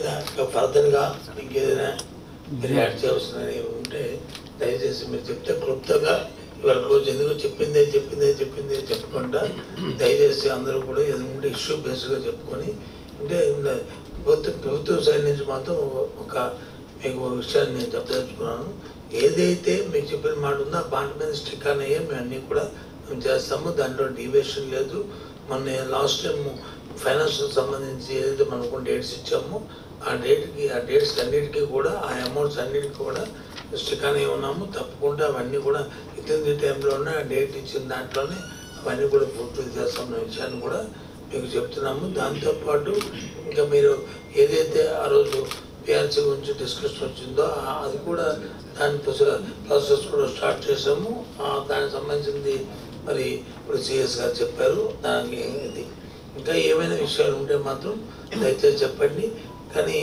మీద ఫర్దర్గా ఇంకేదైనా మీరు యాడ్ చేయవలసినవి ఉంటే దయచేసి మీరు చెప్తే క్లుప్తంగా ఇవాళ రోజు ఎందుకు చెప్పిందే చెప్పిందే చెప్పిందే చెప్పకుండా దయచేసి అందరూ కూడా ఏదంటే ఇష్యూ బేస్డ్గా చెప్పుకొని అంటే ప్రభుత్వ ప్రభుత్వం సైడ్ నుంచి మాత్రం ఒక మీకు ఒక విషయాన్ని నేను చెప్పదలుచుకున్నాను ఏదైతే మీకు చెప్పిన మాట ఉందో ఆ మాట మీద స్టిక్ అయ్యే మేము అన్నీ కూడా మేము చేస్తాము దాంట్లో డీవియేషన్ లేదు మొన్న లాస్ట్ టైం ఫైనాన్స్ సంబంధించి ఏదైతే మనకు డేట్స్ ఇచ్చామో ఆ డేట్కి ఆ డేట్స్ అన్నిటికీ కూడా ఆ అమౌంట్స్ అన్నిటికీ కూడా స్టిక్ అనే ఉన్నాము తప్పకుండా అవన్నీ కూడా ఇతని టైంలోనే ఆ డేట్ ఇచ్చిన దాంట్లోనే అవన్నీ కూడా పూర్తి చేస్తామన్న విషయాన్ని కూడా మీకు చెప్తున్నాము దాంతోపాటు ఇంకా మీరు ఏదైతే ఆ రోజు పిఆర్సీ గురించి డిస్కషన్ వచ్చిందో ఆ- అది కూడా దాని ప్రాసెస్ కూడా స్టార్ట్ చేసాము ఆ దానికి సంబంధించింది మరి ఇప్పుడు సిఎస్ గారు చెప్పారు దానికి ఇది ఇంకా ఏమైనా విషయాలు ఉంటే మాత్రం దయచేసి చెప్పండి కానీ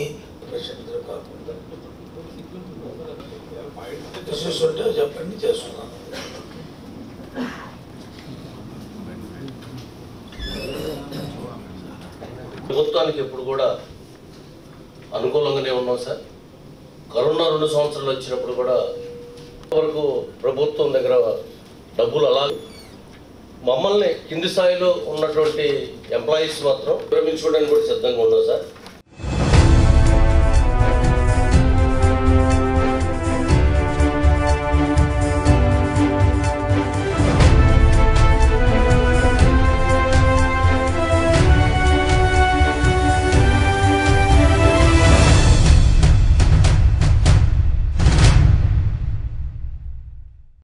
ఇష్యూస్ ఉంటే చెప్పండి చేసుకున్నాను ప్రభుత్వానికి ఎప్పుడు కూడా అనుకూలంగానే ఉన్నాం సార్ కరోనా రెండు సంవత్సరాలు వచ్చినప్పుడు కూడా వరకు ప్రభుత్వం దగ్గర డబ్బులు అలా మమ్మల్ని కింది స్థాయిలో ఉన్నటువంటి ఎంప్లాయీస్ మాత్రం విరమించుకోవడానికి కూడా సిద్ధంగా ఉన్నాం సార్